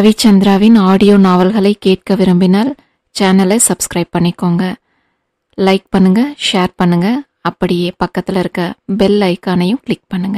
கவிச்சந்திராவின் audio நாவல்களை கேட்க விரும்பினால் சேனலை சப்ஸ்கிரைப் பண்ணிக்கோங்க லைக் பண்ணுங்க ஷேர் பண்ணுங்க அப்படியே பக்கத்தில் இருக்க பெல் ஐக்கானையும் கிளிக் பண்ணுங்க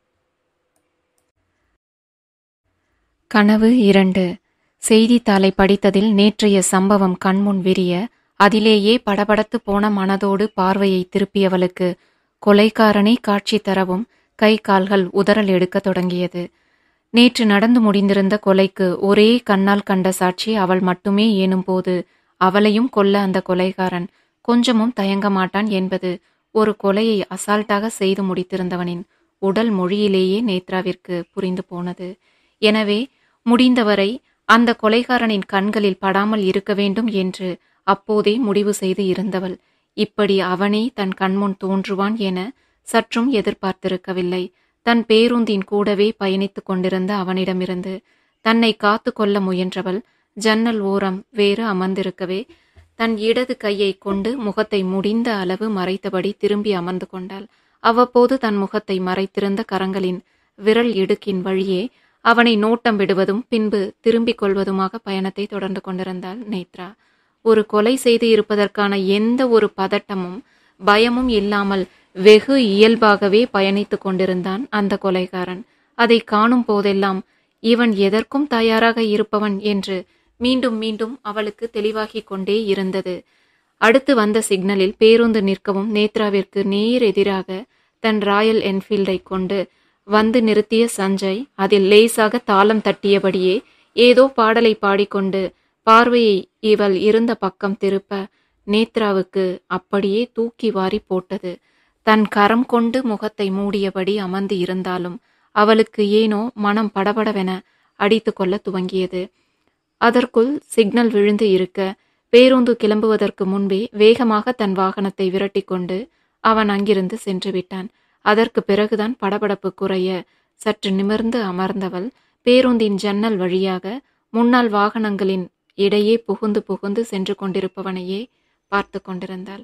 கனவு இரண்டு செய்தித்தாளை படித்ததில் நேற்றைய சம்பவம் கண்முன் விரிய அதிலேயே படபடத்து போன மனதோடு பார்வையை திருப்பியவளுக்கு கொலைக்காரனே காட்சி தரவும் கை கால்கள் உதறல் எடுக்கத் தொடங்கியது நேற்று நடந்து முடிந்திருந்த கொலைக்கு ஒரே கண்ணால் கண்ட சாட்சி அவள் மட்டுமே ஏனும்போது அவளையும் கொல்ல அந்த கொலைகாரன் கொஞ்சமும் தயங்க மாட்டான் என்பது ஒரு கொலையை அசால்ட்டாக செய்து முடித்திருந்தவனின் உடல் மொழியிலேயே நேத்ராவிற்கு புரிந்து போனது எனவே முடிந்தவரை அந்த கொலைகாரனின் கண்களில் படாமல் இருக்க வேண்டும் என்று அப்போதே முடிவு செய்து இருந்தவள் இப்படி அவனே தன் கண்முன் தோன்றுவான் என சற்றும் எதிர்பார்த்திருக்கவில்லை தன் பேருந்தின் கூடவே பயணித்துக் கொண்டிருந்த அவனிடமிருந்து தன்னை காத்து கொள்ள முயன்றவள் ஜன்னல் ஓரம் வேறு அமர்ந்திருக்கவே தன் இடது கையை கொண்டு முகத்தை முடிந்த அளவு மறைத்தபடி திரும்பி அமர்ந்து கொண்டாள் அவ்வப்போது தன் முகத்தை மறைத்திருந்த கரங்களின் விரல் இடுக்கின் வழியே அவனை நோட்டம் விடுவதும் பின்பு திரும்பிக் கொள்வதுமாக பயணத்தை தொடர்ந்து கொண்டிருந்தாள் நேத்ரா ஒரு கொலை செய்து இருப்பதற்கான எந்த ஒரு பதட்டமும் பயமும் இல்லாமல் வெகு இயல்பாகவே பயணித்துக் கொண்டிருந்தான் அந்த கொலைகாரன் அதை காணும் போதெல்லாம் இவன் எதற்கும் தயாராக இருப்பவன் என்று மீண்டும் மீண்டும் அவளுக்கு தெளிவாகிக் கொண்டே இருந்தது அடுத்து வந்த சிக்னலில் பேருந்து நிற்கவும் நேத்ராவிற்கு நேர் எதிராக தன் ராயல் என்ஃபீல்டை கொண்டு வந்து நிறுத்திய சஞ்சய் அதில் லேசாக தாளம் தட்டியபடியே ஏதோ பாடலை பாடிக்கொண்டு பார்வையை இவள் இருந்த பக்கம் திருப்ப நேத்ராவுக்கு அப்படியே தூக்கி வாரி போட்டது தன் கரம் கொண்டு முகத்தை மூடியபடி அமர்ந்து இருந்தாலும் அவளுக்கு ஏனோ மனம் படபடவென அடித்து கொள்ள துவங்கியது அதற்குள் சிக்னல் விழுந்து இருக்க பேருந்து கிளம்புவதற்கு முன்பே வேகமாக தன் வாகனத்தை விரட்டி கொண்டு அவன் அங்கிருந்து சென்று விட்டான் அதற்கு பிறகுதான் படபடப்பு குறைய சற்று நிமிர்ந்து அமர்ந்தவள் பேருந்தின் ஜன்னல் வழியாக முன்னாள் வாகனங்களின் இடையே புகுந்து புகுந்து சென்று கொண்டிருப்பவனையே பார்த்து கொண்டிருந்தாள்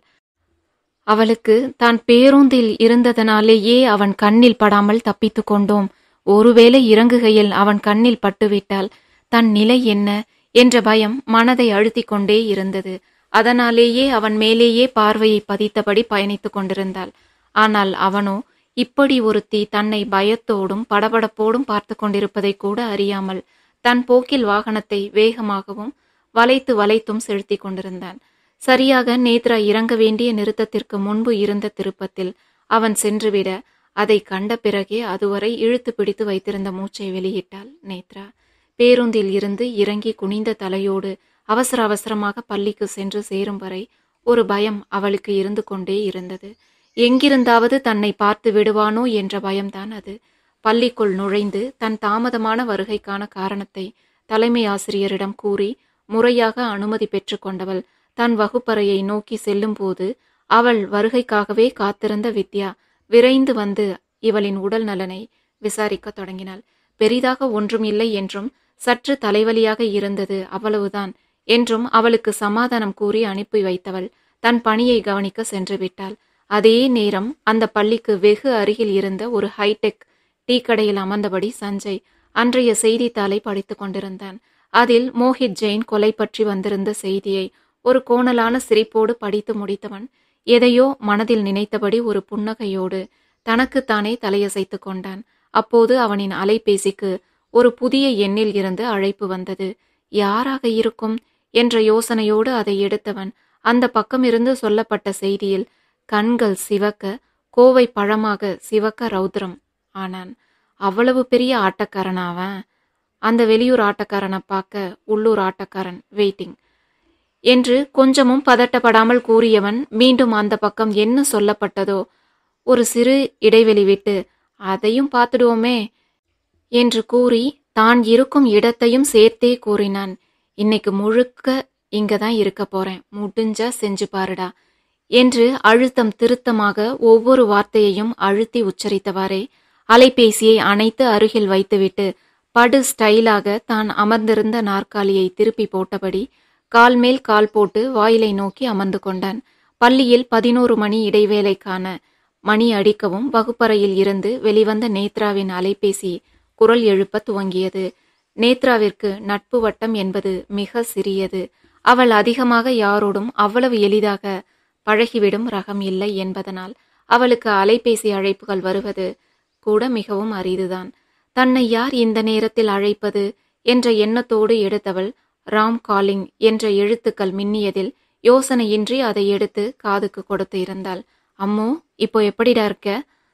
அவளுக்கு தான் பேருந்தில் இருந்ததனாலேயே அவன் கண்ணில் படாமல் தப்பித்து கொண்டோம் ஒருவேளை இறங்குகையில் அவன் கண்ணில் பட்டுவிட்டால் தன் நிலை என்ன என்ற பயம் மனதை அழுத்திக் கொண்டே இருந்தது அதனாலேயே அவன் மேலேயே பார்வையை பதித்தபடி பயணித்துக் கொண்டிருந்தாள் ஆனால் அவனோ இப்படி ஒருத்தி தன்னை பயத்தோடும் படபடப்போடும் பார்த்து கொண்டிருப்பதை கூட அறியாமல் தன் போக்கில் வாகனத்தை வேகமாகவும் வளைத்து வளைத்தும் செலுத்திக் கொண்டிருந்தான் சரியாக நேத்ரா இறங்க வேண்டிய நிறுத்தத்திற்கு முன்பு இருந்த திருப்பத்தில் அவன் சென்றுவிட அதை கண்ட பிறகே அதுவரை இழுத்து பிடித்து வைத்திருந்த மூச்சை வெளியிட்டாள் நேத்ரா பேருந்தில் இருந்து இறங்கி குனிந்த தலையோடு அவசர அவசரமாக பள்ளிக்கு சென்று சேரும் வரை ஒரு பயம் அவளுக்கு இருந்து கொண்டே இருந்தது எங்கிருந்தாவது தன்னை பார்த்து விடுவானோ என்ற பயம்தான் அது பள்ளிக்குள் நுழைந்து தன் தாமதமான வருகைக்கான காரணத்தை தலைமை ஆசிரியரிடம் கூறி முறையாக அனுமதி பெற்று கொண்டவள் தன் வகுப்பறையை நோக்கி செல்லும்போது அவள் வருகைக்காகவே காத்திருந்த வித்யா விரைந்து வந்து இவளின் உடல் நலனை விசாரிக்கத் தொடங்கினாள் பெரிதாக ஒன்றும் இல்லை என்றும் சற்று தலைவலியாக இருந்தது அவ்வளவுதான் என்றும் அவளுக்கு சமாதானம் கூறி அனுப்பி வைத்தவள் தன் பணியை கவனிக்க சென்று விட்டாள் அதே நேரம் அந்த பள்ளிக்கு வெகு அருகில் இருந்த ஒரு ஹைடெக் டீ கடையில் அமர்ந்தபடி சஞ்சய் அன்றைய செய்தித்தாளை படித்துக் கொண்டிருந்தான் அதில் மோஹித் ஜெயின் கொலை பற்றி வந்திருந்த செய்தியை ஒரு கோணலான சிரிப்போடு படித்து முடித்தவன் எதையோ மனதில் நினைத்தபடி ஒரு புன்னகையோடு தனக்குத்தானே தலையசைத்து கொண்டான் அப்போது அவனின் அலைபேசிக்கு ஒரு புதிய எண்ணில் இருந்து அழைப்பு வந்தது யாராக இருக்கும் என்ற யோசனையோடு அதை எடுத்தவன் அந்த பக்கமிருந்து சொல்லப்பட்ட செய்தியில் கண்கள் சிவக்க கோவை பழமாக சிவக்க ரௌத்ரம் ஆனான் அவ்வளவு பெரிய ஆட்டக்காரன் அவன் அந்த வெளியூர் ஆட்டக்காரனை பார்க்க உள்ளூர் ஆட்டக்காரன் வெயிட்டிங் என்று கொஞ்சமும் பதட்டப்படாமல் கூறியவன் மீண்டும் அந்த பக்கம் என்ன சொல்லப்பட்டதோ ஒரு சிறு இடைவெளி விட்டு அதையும் பார்த்துடுவோமே என்று கூறி தான் இருக்கும் இடத்தையும் சேர்த்தே கூறினான் இன்னைக்கு முழுக்க இங்க தான் இருக்க போறேன் முடிஞ்சா செஞ்சு பாருடா என்று அழுத்தம் திருத்தமாக ஒவ்வொரு வார்த்தையையும் அழுத்தி உச்சரித்தவாறே அலைபேசியை அணைத்து அருகில் வைத்துவிட்டு படு ஸ்டைலாக தான் அமர்ந்திருந்த நாற்காலியை திருப்பி போட்டபடி கால் மேல் கால் போட்டு வாயிலை நோக்கி அமர்ந்து கொண்டான் பள்ளியில் பதினோரு மணி இடைவேளைக்கான மணி அடிக்கவும் வகுப்பறையில் இருந்து வெளிவந்த நேத்ராவின் அலைபேசி குரல் எழுப்ப துவங்கியது நேத்ராவிற்கு நட்பு வட்டம் என்பது மிக சிறியது அவள் அதிகமாக யாரோடும் அவ்வளவு எளிதாக பழகிவிடும் ரகம் இல்லை என்பதனால் அவளுக்கு அலைபேசி அழைப்புகள் வருவது கூட மிகவும் அரிதுதான் தன்னை யார் இந்த நேரத்தில் அழைப்பது என்ற எண்ணத்தோடு எடுத்தவள் ராம் காலிங் என்ற எழுத்துக்கள் மின்னியதில் யோசனையின்றி அதை எடுத்து காதுக்கு கொடுத்து இருந்தாள் அம்மோ இப்போ எப்படிடா இருக்க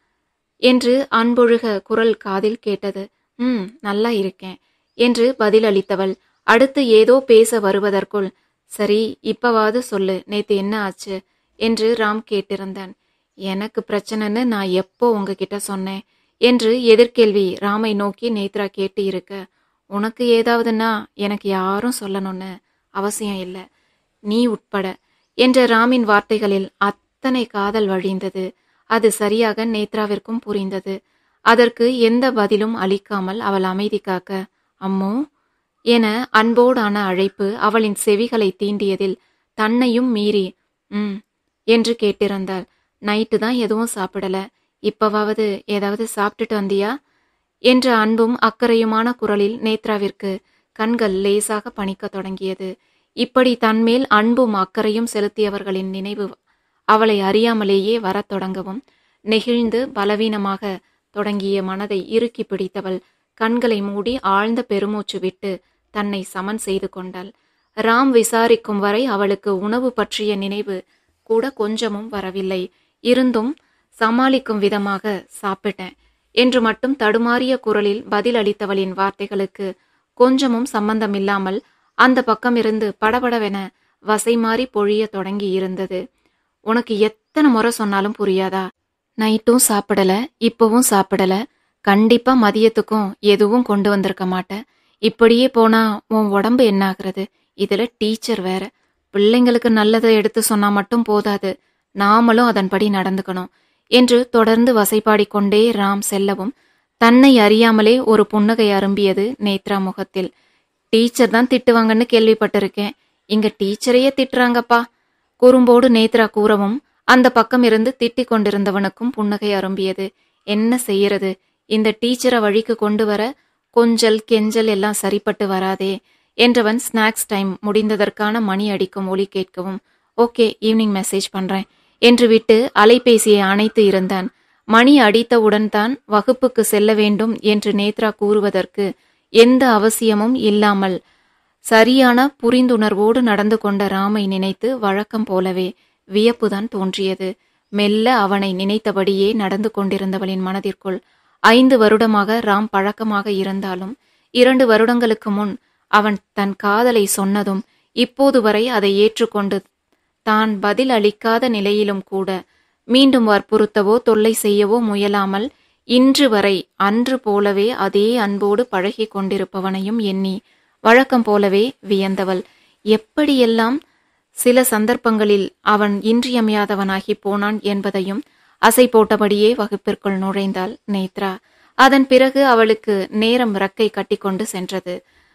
என்று அன்பொழுக குரல் காதில் கேட்டது ம் நல்லா இருக்கேன் என்று பதிலளித்தவள் அடுத்து ஏதோ பேச வருவதற்குள் சரி இப்பவாவது சொல்லு நேத்து என்ன ஆச்சு என்று ராம் கேட்டிருந்தான் எனக்கு பிரச்சனைன்னு நான் எப்போ உங்ககிட்ட சொன்னேன் என்று எதிர்கேள்வி ராமை நோக்கி நேத்ரா கேட்டு இருக்க உனக்கு ஏதாவதுன்னா எனக்கு யாரும் சொல்லணும்னு அவசியம் இல்லை நீ உட்பட என்ற ராமின் வார்த்தைகளில் அத்தனை காதல் வழிந்தது அது சரியாக நேத்ராவிற்கும் புரிந்தது அதற்கு எந்த பதிலும் அளிக்காமல் அவள் அமைதி காக்க அம்மோ என அன்போடான அழைப்பு அவளின் செவிகளை தீண்டியதில் தன்னையும் மீறி ம் என்று கேட்டிருந்தாள் நைட்டு தான் எதுவும் சாப்பிடல இப்பவாவது ஏதாவது சாப்பிட்டுட்டு வந்தியா என்ற அன்பும் அக்கறையுமான குரலில் நேத்ராவிற்கு கண்கள் லேசாக பணிக்கத் தொடங்கியது இப்படி தன்மேல் அன்பும் அக்கறையும் செலுத்தியவர்களின் நினைவு அவளை அறியாமலேயே வரத் தொடங்கவும் நெகிழ்ந்து பலவீனமாக தொடங்கிய மனதை இறுக்கி பிடித்தவள் கண்களை மூடி ஆழ்ந்த பெருமூச்சு விட்டு தன்னை சமன் செய்து கொண்டாள் ராம் விசாரிக்கும் வரை அவளுக்கு உணவு பற்றிய நினைவு கூட கொஞ்சமும் வரவில்லை இருந்தும் சமாளிக்கும் விதமாக சாப்பிட்டேன் என்று மட்டும் தடுமாறிய குரலில் பதில் அளித்தவளின் வார்த்தைகளுக்கு கொஞ்சமும் சம்பந்தமில்லாமல் அந்த பக்கமிருந்து படபடவென வசை மாறி பொழிய தொடங்கி இருந்தது உனக்கு எத்தனை முறை சொன்னாலும் புரியாதா நைட்டும் சாப்பிடல இப்பவும் சாப்பிடல கண்டிப்பா மதியத்துக்கும் எதுவும் கொண்டு வந்திருக்க மாட்டேன் இப்படியே போனா உன் உடம்பு என்ன ஆகுறது இதுல டீச்சர் வேற பிள்ளைங்களுக்கு நல்லதை எடுத்து சொன்னா மட்டும் போதாது நாமளும் அதன்படி நடந்துக்கணும் என்று தொடர்ந்து வசைபாடிக் கொண்டே ராம் செல்லவும் தன்னை அறியாமலே ஒரு புன்னகை அரும்பியது நேத்ரா முகத்தில் டீச்சர் தான் திட்டுவாங்கன்னு கேள்விப்பட்டிருக்கேன் இங்க டீச்சரையே திட்டுறாங்கப்பா குறும்போடு நேத்ரா கூறவும் அந்த பக்கம் இருந்து திட்டிக் கொண்டிருந்தவனுக்கும் புன்னகை அரும்பியது என்ன செய்யறது இந்த டீச்சரை வழிக்கு கொண்டு வர கொஞ்சல் கெஞ்சல் எல்லாம் சரிப்பட்டு வராதே என்றவன் ஸ்நாக்ஸ் டைம் முடிந்ததற்கான மணி அடிக்கும் ஒலி கேட்கவும் ஓகே ஈவினிங் மெசேஜ் பண்றேன் என்று விட்டு அலைபேசியை அணைத்து இருந்தான் மணி அடித்தவுடன் தான் வகுப்புக்கு செல்ல வேண்டும் என்று நேத்ரா கூறுவதற்கு எந்த அவசியமும் இல்லாமல் சரியான புரிந்துணர்வோடு நடந்து கொண்ட ராமை நினைத்து வழக்கம் போலவே வியப்புதான் தோன்றியது மெல்ல அவனை நினைத்தபடியே நடந்து கொண்டிருந்தவளின் மனதிற்குள் ஐந்து வருடமாக ராம் பழக்கமாக இருந்தாலும் இரண்டு வருடங்களுக்கு முன் அவன் தன் காதலை சொன்னதும் இப்போது வரை அதை ஏற்றுக்கொண்டு தான் பதில் அளிக்காத நிலையிலும் கூட மீண்டும் வற்புறுத்தவோ தொல்லை செய்யவோ முயலாமல் இன்று வரை அன்று போலவே அதே அன்போடு பழகி கொண்டிருப்பவனையும் எண்ணி வழக்கம் போலவே வியந்தவள் எப்படியெல்லாம் சில சந்தர்ப்பங்களில் அவன் இன்றியமையாதவனாகி போனான் என்பதையும் அசை போட்டபடியே வகுப்பிற்குள் நுழைந்தாள் நேத்ரா அதன் பிறகு அவளுக்கு நேரம் ரக்கை கட்டிக்கொண்டு சென்றது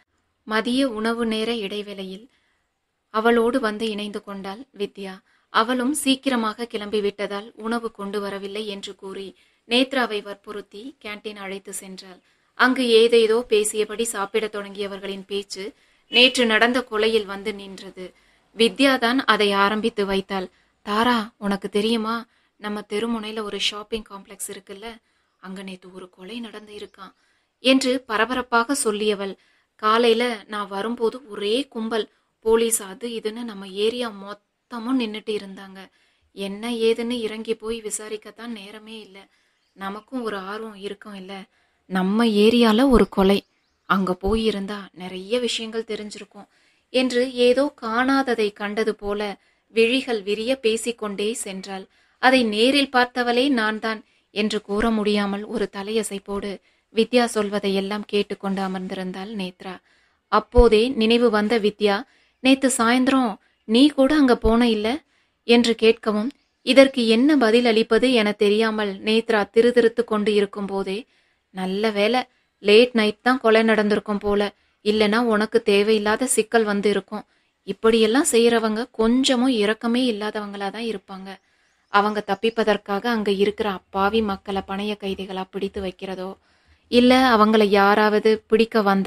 மதிய உணவு நேர இடைவேளையில் அவளோடு வந்து இணைந்து கொண்டாள் வித்யா அவளும் சீக்கிரமாக கிளம்பிவிட்டதால் உணவு கொண்டு வரவில்லை என்று கூறி நேத்ராவை வற்புறுத்தி கேண்டீன் அழைத்து சென்றாள் அங்கு ஏதேதோ பேசியபடி சாப்பிடத் தொடங்கியவர்களின் பேச்சு நேற்று நடந்த கொலையில் வந்து நின்றது வித்யா தான் அதை ஆரம்பித்து வைத்தாள் தாரா உனக்கு தெரியுமா நம்ம தெருமுனையில ஒரு ஷாப்பிங் காம்ப்ளெக்ஸ் இருக்குல்ல அங்க நேத்து ஒரு கொலை நடந்து இருக்கான் என்று பரபரப்பாக சொல்லியவள் காலையில நான் வரும்போது ஒரே கும்பல் போலீஸ் அது இதுன்னு நம்ம ஏரியா மொத்தமும் நின்னுட்டு இருந்தாங்க என்ன ஏதுன்னு இறங்கி போய் விசாரிக்கத்தான் நேரமே இல்லை நமக்கும் ஒரு ஆர்வம் இருக்கும் இல்ல நம்ம ஏரியால ஒரு கொலை அங்க போய் இருந்தா நிறைய விஷயங்கள் தெரிஞ்சிருக்கும் என்று ஏதோ காணாததை கண்டது போல விழிகள் விரிய பேசிக்கொண்டே சென்றாள் அதை நேரில் பார்த்தவளே நான் தான் என்று கூற முடியாமல் ஒரு தலையசைப்போடு வித்யா சொல்வதை எல்லாம் கேட்டுக்கொண்டு அமர்ந்திருந்தாள் நேத்ரா அப்போதே நினைவு வந்த வித்யா நேத்து சாயந்தரம் நீ கூட அங்க போன இல்ல என்று கேட்கவும் இதற்கு என்ன பதில் அளிப்பது என தெரியாமல் நேத்ரா திருதிருத்து கொண்டு இருக்கும் போதே நல்ல வேலை லேட் நைட் தான் கொலை நடந்திருக்கும் போல இல்லனா உனக்கு தேவையில்லாத சிக்கல் வந்து இருக்கும் இப்படியெல்லாம் செய்யறவங்க கொஞ்சமும் இரக்கமே இல்லாதவங்களா தான் இருப்பாங்க அவங்க தப்பிப்பதற்காக அங்க இருக்கிற அப்பாவி மக்களை பணைய கைதிகளா பிடித்து வைக்கிறதோ இல்ல அவங்கள யாராவது பிடிக்க வந்தா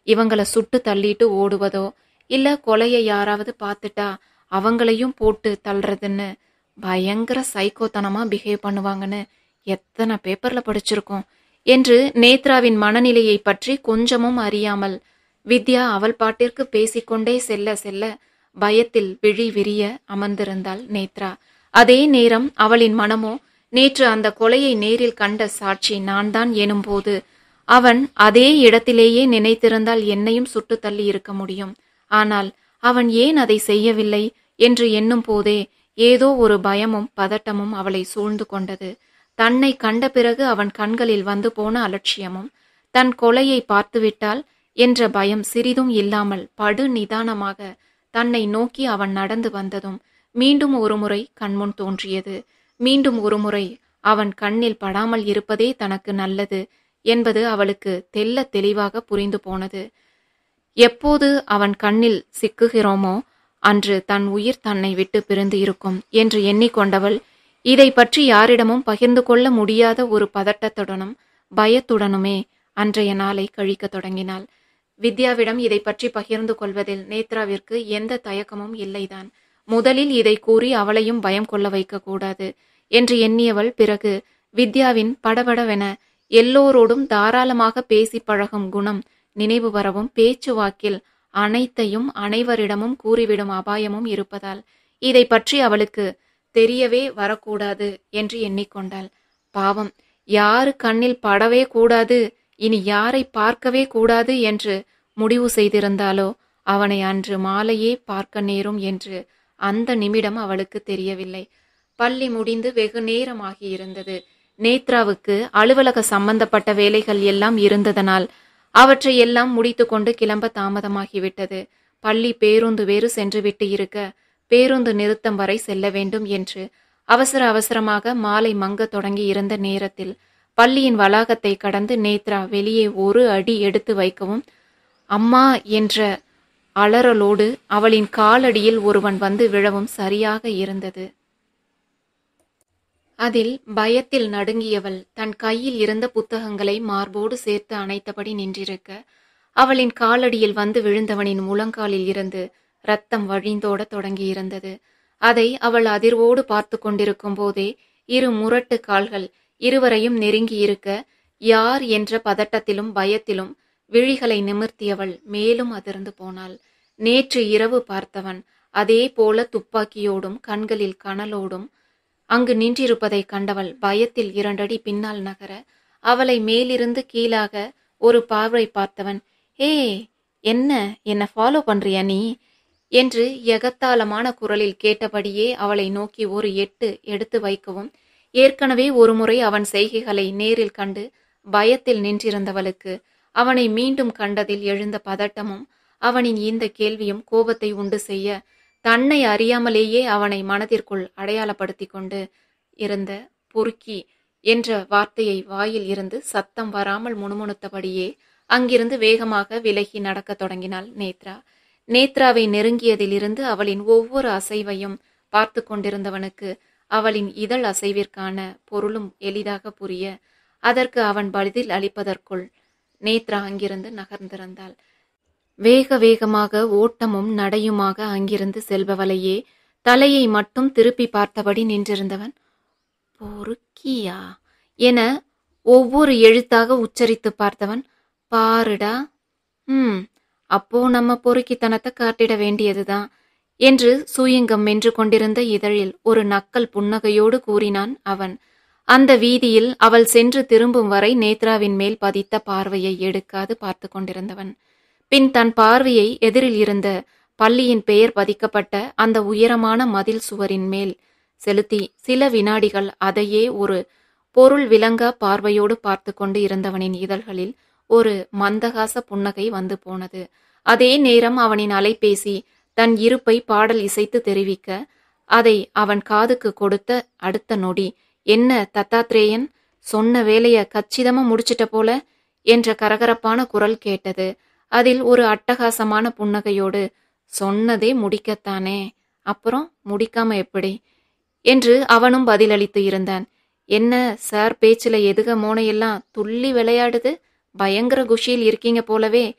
இவங்கள சுட்டு தள்ளிட்டு ஓடுவதோ இல்ல கொலையை யாராவது பார்த்துட்டா அவங்களையும் போட்டு தள்ளுறதுன்னு பயங்கர சைக்கோத்தனமா பிஹேவ் பண்ணுவாங்கன்னு எத்தனை பேப்பர்ல படிச்சிருக்கோம் என்று நேத்ராவின் மனநிலையை பற்றி கொஞ்சமும் அறியாமல் வித்யா அவள் பாட்டிற்கு பேசிக்கொண்டே செல்ல செல்ல பயத்தில் விழி விரிய அமர்ந்திருந்தாள் நேத்ரா அதே நேரம் அவளின் மனமோ நேற்று அந்த கொலையை நேரில் கண்ட சாட்சி நான் தான் எனும்போது அவன் அதே இடத்திலேயே நினைத்திருந்தால் என்னையும் சுட்டு தள்ளி இருக்க முடியும் ஆனால் அவன் ஏன் அதை செய்யவில்லை என்று எண்ணும் போதே ஏதோ ஒரு பயமும் பதட்டமும் அவளை சூழ்ந்து கொண்டது தன்னை கண்ட பிறகு அவன் கண்களில் வந்து போன அலட்சியமும் தன் கொலையை பார்த்துவிட்டால் என்ற பயம் சிறிதும் இல்லாமல் படு நிதானமாக தன்னை நோக்கி அவன் நடந்து வந்ததும் மீண்டும் ஒருமுறை கண்முன் தோன்றியது மீண்டும் ஒருமுறை அவன் கண்ணில் படாமல் இருப்பதே தனக்கு நல்லது என்பது அவளுக்கு தெல்ல தெளிவாக புரிந்து போனது எப்போது அவன் கண்ணில் சிக்குகிறோமோ அன்று தன் உயிர் தன்னை விட்டு பிரிந்து இருக்கும் என்று எண்ணிக்கொண்டவள் இதை பற்றி யாரிடமும் பகிர்ந்து கொள்ள முடியாத ஒரு பதட்டத்துடனும் பயத்துடனுமே அன்றைய நாளை கழிக்கத் தொடங்கினாள் வித்யாவிடம் இதை பற்றி பகிர்ந்து கொள்வதில் நேத்ராவிற்கு எந்த தயக்கமும் இல்லைதான் முதலில் இதை கூறி அவளையும் பயம் கொள்ள வைக்க கூடாது என்று எண்ணியவள் பிறகு வித்யாவின் படபடவென எல்லோரோடும் தாராளமாக பேசி பழகும் குணம் நினைவு வரவும் பேச்சுவாக்கில் அனைத்தையும் அனைவரிடமும் கூறிவிடும் அபாயமும் இருப்பதால் இதை பற்றி அவளுக்கு தெரியவே வரக்கூடாது என்று எண்ணிக்கொண்டாள் பாவம் யாரு கண்ணில் படவே கூடாது இனி யாரை பார்க்கவே கூடாது என்று முடிவு செய்திருந்தாலோ அவனை அன்று மாலையே பார்க்க நேரும் என்று அந்த நிமிடம் அவளுக்கு தெரியவில்லை பள்ளி முடிந்து வெகு நேரமாகி இருந்தது நேத்ராவுக்கு அலுவலக சம்பந்தப்பட்ட வேலைகள் எல்லாம் இருந்ததனால் அவற்றை எல்லாம் முடித்துக்கொண்டு கிளம்ப தாமதமாகிவிட்டது பள்ளி பேருந்து வேறு சென்றுவிட்டு இருக்க பேருந்து நிறுத்தம் வரை செல்ல வேண்டும் என்று அவசர அவசரமாக மாலை மங்க தொடங்கி இருந்த நேரத்தில் பள்ளியின் வளாகத்தை கடந்து நேத்ரா வெளியே ஒரு அடி எடுத்து வைக்கவும் அம்மா என்ற அலறலோடு அவளின் காலடியில் ஒருவன் வந்து விழவும் சரியாக இருந்தது அதில் பயத்தில் நடுங்கியவள் தன் கையில் இருந்த புத்தகங்களை மார்போடு சேர்த்து அணைத்தபடி நின்றிருக்க அவளின் காலடியில் வந்து விழுந்தவனின் முழங்காலில் இருந்து ரத்தம் வழிந்தோட தொடங்கியிருந்தது அதை அவள் அதிர்வோடு பார்த்து கொண்டிருக்கும் போதே இரு முரட்டு கால்கள் இருவரையும் நெருங்கி இருக்க யார் என்ற பதட்டத்திலும் பயத்திலும் விழிகளை நிமிர்த்தியவள் மேலும் அதிர்ந்து போனாள் நேற்று இரவு பார்த்தவன் அதே போல துப்பாக்கியோடும் கண்களில் கனலோடும் அங்கு நின்றிருப்பதை கண்டவள் பயத்தில் இரண்டடி பின்னால் நகர அவளை மேலிருந்து கீழாக ஒரு பார்வை பார்த்தவன் ஏ என்ன என்ன ஃபாலோ பண்றியா நீ என்று எகத்தாளமான குரலில் கேட்டபடியே அவளை நோக்கி ஒரு எட்டு எடுத்து வைக்கவும் ஏற்கனவே ஒருமுறை அவன் செய்கைகளை நேரில் கண்டு பயத்தில் நின்றிருந்தவளுக்கு அவனை மீண்டும் கண்டதில் எழுந்த பதட்டமும் அவனின் இந்த கேள்வியும் கோபத்தை உண்டு செய்ய தன்னை அறியாமலேயே அவனை மனதிற்குள் அடையாளப்படுத்தி கொண்டு இருந்த பொறுக்கி என்ற வார்த்தையை வாயில் இருந்து சத்தம் வராமல் முணுமுணுத்தபடியே அங்கிருந்து வேகமாக விலகி நடக்கத் தொடங்கினாள் நேத்ரா நேத்ராவை நெருங்கியதிலிருந்து அவளின் ஒவ்வொரு அசைவையும் பார்த்து கொண்டிருந்தவனுக்கு அவளின் இதழ் அசைவிற்கான பொருளும் எளிதாக புரிய அதற்கு அவன் பதில் அளிப்பதற்குள் நேத்ரா அங்கிருந்து நகர்ந்திருந்தாள் வேக வேகமாக ஓட்டமும் நடையுமாக அங்கிருந்து செல்பவளையே தலையை மட்டும் திருப்பி பார்த்தபடி நின்றிருந்தவன் பொறுக்கியா என ஒவ்வொரு எழுத்தாக உச்சரித்து பார்த்தவன் பாருடா ம் அப்போ நம்ம பொறுக்கித்தனத்தை காட்டிட வேண்டியதுதான் என்று சூயங்கம் மென்று கொண்டிருந்த இதழில் ஒரு நக்கல் புன்னகையோடு கூறினான் அவன் அந்த வீதியில் அவள் சென்று திரும்பும் வரை நேத்ராவின் மேல் பதித்த பார்வையை எடுக்காது பார்த்து கொண்டிருந்தவன் பின் தன் பார்வையை எதிரில் இருந்த பள்ளியின் பெயர் பதிக்கப்பட்ட அந்த உயரமான மதில் சுவரின் மேல் செலுத்தி சில வினாடிகள் அதையே ஒரு பொருள் விளங்கா பார்வையோடு பார்த்து கொண்டு இருந்தவனின் இதழ்களில் ஒரு மந்தகாச புன்னகை வந்து போனது அதே நேரம் அவனின் அலைபேசி தன் இருப்பை பாடல் இசைத்து தெரிவிக்க அதை அவன் காதுக்கு கொடுத்த அடுத்த நொடி என்ன தத்தாத்ரேயன் சொன்ன வேலைய கச்சிதமா முடிச்சிட்ட போல என்ற கரகரப்பான குரல் கேட்டது அதில் ஒரு அட்டகாசமான புன்னகையோடு சொன்னதே முடிக்கத்தானே அப்புறம் முடிக்காம எப்படி என்று அவனும் பதிலளித்து இருந்தான் என்ன சார் பேச்சுல எதுக மோனையெல்லாம் துள்ளி விளையாடுது பயங்கர குஷியில் இருக்கீங்க போலவே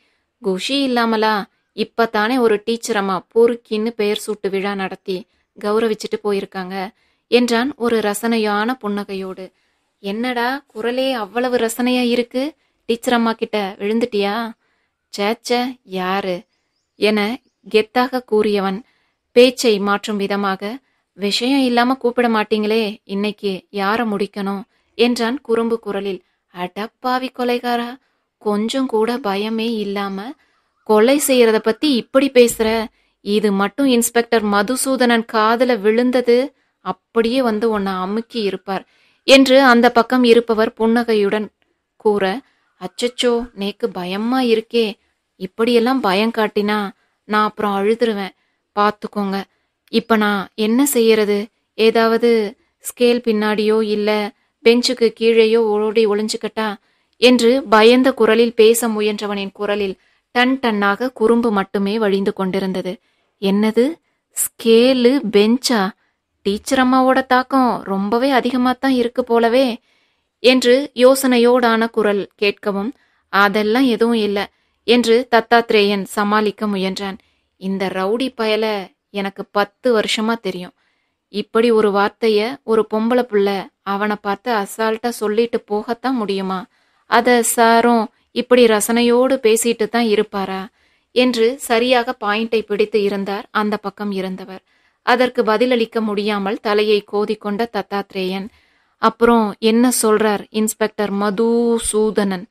குஷி இல்லாமலா இப்பத்தானே ஒரு டீச்சர் அம்மா பொறுக்கின்னு பெயர் சூட்டு விழா நடத்தி கௌரவிச்சிட்டு போயிருக்காங்க என்றான் ஒரு ரசனையான புன்னகையோடு என்னடா குரலே அவ்வளவு ரசனையா இருக்கு டீச்சர் அம்மா கிட்ட விழுந்துட்டியா சேச்ச யாரு என கெத்தாக கூறியவன் பேச்சை மாற்றும் விதமாக விஷயம் இல்லாம கூப்பிட மாட்டீங்களே இன்னைக்கு யார முடிக்கணும் என்றான் குறும்பு குரலில் அடப்பாவி கொலைகாரா கொஞ்சம் கூட பயமே இல்லாம கொலை செய்யறத பத்தி இப்படி பேசுற இது மட்டும் இன்ஸ்பெக்டர் மதுசூதனன் காதுல விழுந்தது அப்படியே வந்து உன்னை அமுக்கி இருப்பார் என்று அந்த பக்கம் இருப்பவர் புன்னகையுடன் கூற அச்சச்சோ நேக்கு பயமா இருக்கே இப்படியெல்லாம் பயம் காட்டினா நான் அப்புறம் அழுதுருவேன் பார்த்துக்கோங்க இப்ப நான் என்ன செய்யறது ஏதாவது ஸ்கேல் பின்னாடியோ இல்ல பெஞ்சுக்கு கீழேயோ ஓடி ஒளிஞ்சுக்கட்டா என்று பயந்த குரலில் பேச முயன்றவனின் குரலில் டன் டன்னாக குறும்பு மட்டுமே வழிந்து கொண்டிருந்தது என்னது ஸ்கேலு பெஞ்சா டீச்சர் அம்மாவோட தாக்கம் ரொம்பவே அதிகமாத்தான் இருக்கு போலவே என்று யோசனையோடான குரல் கேட்கவும் அதெல்லாம் எதுவும் இல்ல என்று தத்தாத்ரேயன் சமாளிக்க முயன்றான் இந்த ரவுடி பயல எனக்கு பத்து வருஷமா தெரியும் இப்படி ஒரு வார்த்தைய ஒரு பொம்பளை புள்ள அவனை பார்த்து அசால்ட்டா சொல்லிட்டு போகத்தான் முடியுமா அத சாரும் இப்படி ரசனையோடு பேசிட்டு தான் இருப்பாரா என்று சரியாக பாயிண்டை பிடித்து இருந்தார் அந்த பக்கம் இருந்தவர் அதற்கு பதிலளிக்க முடியாமல் தலையை கோதிக்கொண்ட தத்தாத்ரேயன் அப்புறம் என்ன சொல்றார் இன்ஸ்பெக்டர் மதுசூதனன்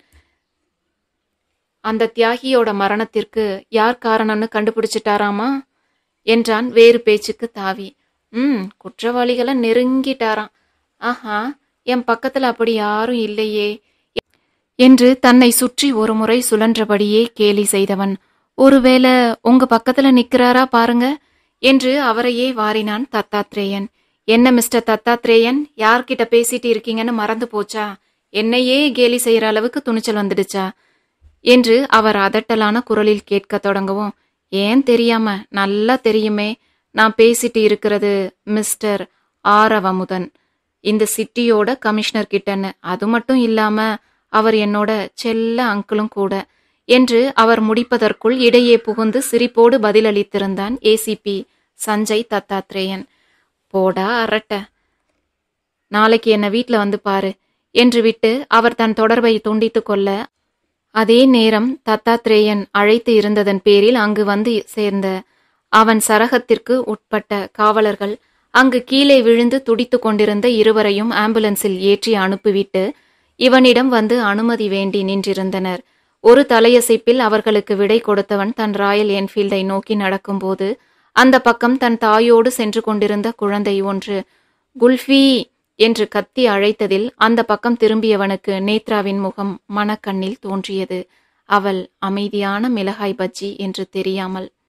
அந்த தியாகியோட மரணத்திற்கு யார் காரணம்னு கண்டுபிடிச்சிட்டாராமா என்றான் வேறு பேச்சுக்கு தாவி ம் குற்றவாளிகளை நெருங்கிட்டாராம் ஆஹா என் பக்கத்துல அப்படி யாரும் இல்லையே என்று தன்னை சுற்றி ஒரு முறை சுழன்றபடியே கேலி செய்தவன் ஒருவேளை உங்க பக்கத்துல நிக்கிறாரா பாருங்க என்று அவரையே வாரினான் தத்தாத்ரேயன் என்ன மிஸ்டர் தத்தாத்ரேயன் யார்கிட்ட பேசிட்டு இருக்கீங்கன்னு மறந்து போச்சா என்னையே கேலி செய்யற அளவுக்கு துணிச்சல் வந்துடுச்சா என்று அவர் அதட்டலான குரலில் கேட்க தொடங்கவும் ஏன் தெரியாம நல்லா தெரியுமே நான் பேசிட்டு இருக்கிறது மிஸ்டர் ஆரவமுதன் இந்த சிட்டியோட கமிஷனர் கிட்டன்னு அது மட்டும் இல்லாம அவர் என்னோட செல்ல அங்கிளும் கூட என்று அவர் முடிப்பதற்குள் இடையே புகுந்து சிரிப்போடு பதிலளித்திருந்தான் ஏசிபி சஞ்சய் தத்தாத்ரேயன் போடா அரட்ட நாளைக்கு என்ன வீட்ல வந்து பாரு என்று விட்டு அவர் தன் தொடர்பை துண்டித்து கொள்ள அதே நேரம் தத்தாத்ரேயன் அழைத்து இருந்ததன் பேரில் அங்கு வந்து சேர்ந்த அவன் சரகத்திற்கு உட்பட்ட காவலர்கள் அங்கு கீழே விழுந்து துடித்து கொண்டிருந்த இருவரையும் ஆம்புலன்ஸில் ஏற்றி அனுப்பிவிட்டு இவனிடம் வந்து அனுமதி வேண்டி நின்றிருந்தனர் ஒரு தலையசைப்பில் அவர்களுக்கு விடை கொடுத்தவன் தன் ராயல் என்ஃபீல்டை நோக்கி நடக்கும்போது அந்த பக்கம் தன் தாயோடு சென்று கொண்டிருந்த குழந்தை ஒன்று குல்ஃபி என்று கத்தி அழைத்ததில் அந்த பக்கம் திரும்பியவனுக்கு நேத்ராவின் முகம் மனக்கண்ணில் தோன்றியது அவள் அமைதியான மிளகாய் பஜ்ஜி என்று தெரியாமல்